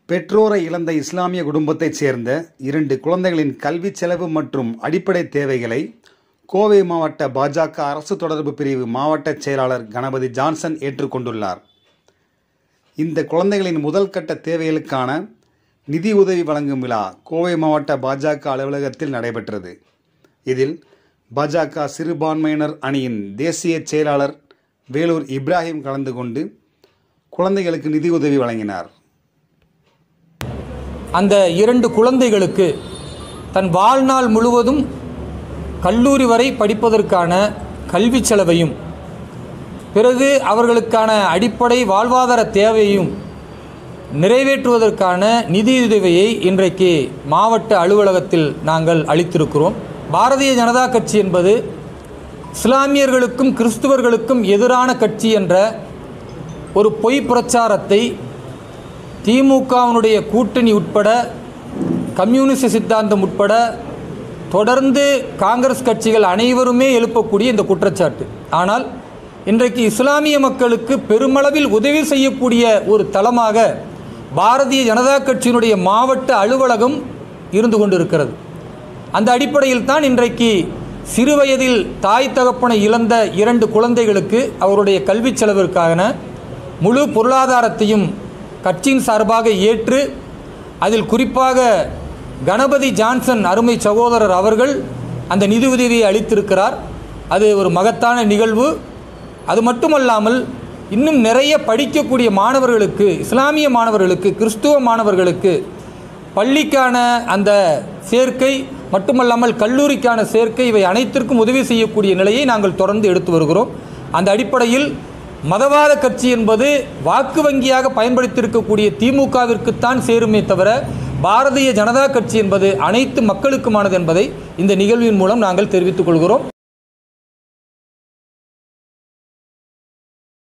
பெற்றோரை இழந்த இஸ்லாமிய குடும்பத்தைச் சேர்ந்த இரண்டு குழந்தைகளின் கல்வி செலவு மற்றும் அடிப்படை தேவைகளை கோவை மாவட்ட பாஜக அரசு தொடர்பு பிரிவு மாவட்ட செயலாளர் கணபதி ஜான்சன் ஏற்றுக்கொண்டுள்ளார் இந்த குழந்தைகளின் முதல் கட்ட தேவைகளுக்கான நிதி உதவி வழங்கும் விழா கோவை மாவட்ட பாஜக அலுவலகத்தில் நடைபெற்றது இதில் பாஜக சிறுபான்மையினர் அணியின் தேசிய செயலாளர் வேலூர் இப்ராஹிம் கலந்து கொண்டு குழந்தைகளுக்கு நிதி உதவி வழங்கினார் அந்த இரண்டு குழந்தைகளுக்கு தன் வாழ்நாள் முழுவதும் கல்லூரி வரை படிப்பதற்கான கல்வி செலவையும் பிறகு அவர்களுக்கான அடிப்படை வாழ்வாதார தேவையும் நிறைவேற்றுவதற்கான நிதியுதவியை இன்றைக்கு மாவட்ட அலுவலகத்தில் நாங்கள் அளித்திருக்கிறோம் பாரதிய ஜனதா கட்சி என்பது இஸ்லாமியர்களுக்கும் கிறிஸ்துவர்களுக்கும் எதிரான கட்சி என்ற ஒரு பொய் பிரச்சாரத்தை திமுகவினுடைய கூட்டணி உட்பட கம்யூனிஸ்ட் சித்தாந்தம் உட்பட தொடர்ந்து காங்கிரஸ் கட்சிகள் அனைவருமே எழுப்பக்கூடிய இந்த குற்றச்சாட்டு ஆனால் இன்றைக்கு இஸ்லாமிய மக்களுக்கு பெருமளவில் உதவி செய்யக்கூடிய ஒரு தளமாக பாரதிய ஜனதா கட்சியினுடைய மாவட்ட அலுவலகம் இருந்து கொண்டிருக்கிறது அந்த அடிப்படையில் தான் இன்றைக்கு சிறுவயதில் தாய் தகப்பனை இழந்த இரண்டு குழந்தைகளுக்கு அவருடைய கல்வி செலவிற்கான முழு பொருளாதாரத்தையும் கட்சியின் சார்பாக ஏற்று அதில் குறிப்பாக கணபதி ஜான்சன் அருமை சகோதரர் அவர்கள் அந்த நிதி உதவியை அளித்திருக்கிறார் அது ஒரு மகத்தான நிகழ்வு அது மட்டுமல்லாமல் இன்னும் நிறைய படிக்கக்கூடிய மாணவர்களுக்கு இஸ்லாமிய மாணவர்களுக்கு கிறிஸ்துவ மாணவர்களுக்கு பள்ளிக்கான அந்த சேர்க்கை மட்டுமல்லாமல் கல்லூரிக்கான சேர்க்கை இவை அனைத்திற்கும் உதவி செய்யக்கூடிய நிலையை நாங்கள் தொடர்ந்து எடுத்து வருகிறோம் அந்த அடிப்படையில் மதவாத கட்சி என்பது வாக்கு வங்கியாக பயன்படுத்தியிருக்கக்கூடிய திமுகவிற்குத்தான் சேருமே தவிர பாரதிய ஜனதா கட்சி என்பது அனைத்து மக்களுக்குமானது என்பதை இந்த நிகழ்வின் மூலம் நாங்கள் தெரிவித்துக் கொள்கிறோம்